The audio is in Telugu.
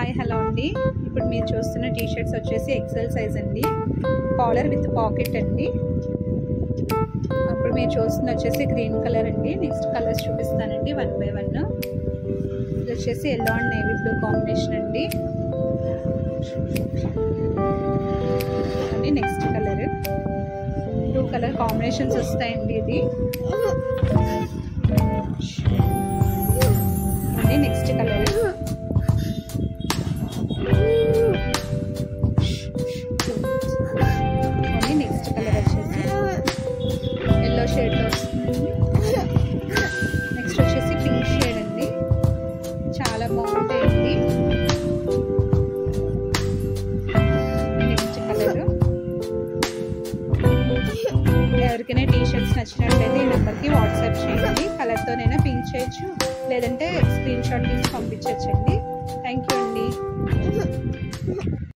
హాయ్ హలో అండి ఇప్పుడు మీరు చూస్తున్న టీ షర్ట్స్ వచ్చేసి ఎక్సెల్ సైజ్ అండి కాలర్ విత్ పాకెట్ అండి అప్పుడు మీరు చూస్తున్న వచ్చేసి గ్రీన్ కలర్ అండి నెక్స్ట్ కలర్స్ చూపిస్తానండి వన్ బై వన్ ఇది వచ్చేసి yellow and navy blue combination అండి అండి next colour two colour combinations వస్తాయండి ఇది అండి నెక్స్ట్ కలర్ అండి నెక్స్ట్ కలర్ వచ్చేసి ఎల్లో షేడ్లో వస్తుందండి నెక్స్ట్ వచ్చేసి పింక్ షేడ్ అండి చాలా బాగుంటాయండి నెక్స్ట్ కలర్ ఎవరికైనా టీ షర్ట్స్ నచ్చినట్లయితే ఈ నెంబర్కి వాట్సాప్ చేయండి కలర్తోనైనా పింక్ చేయొచ్చు లేదంటే స్క్రీన్ షాట్ తీసి పంపించవచ్చండి థ్యాంక్ యూ అండి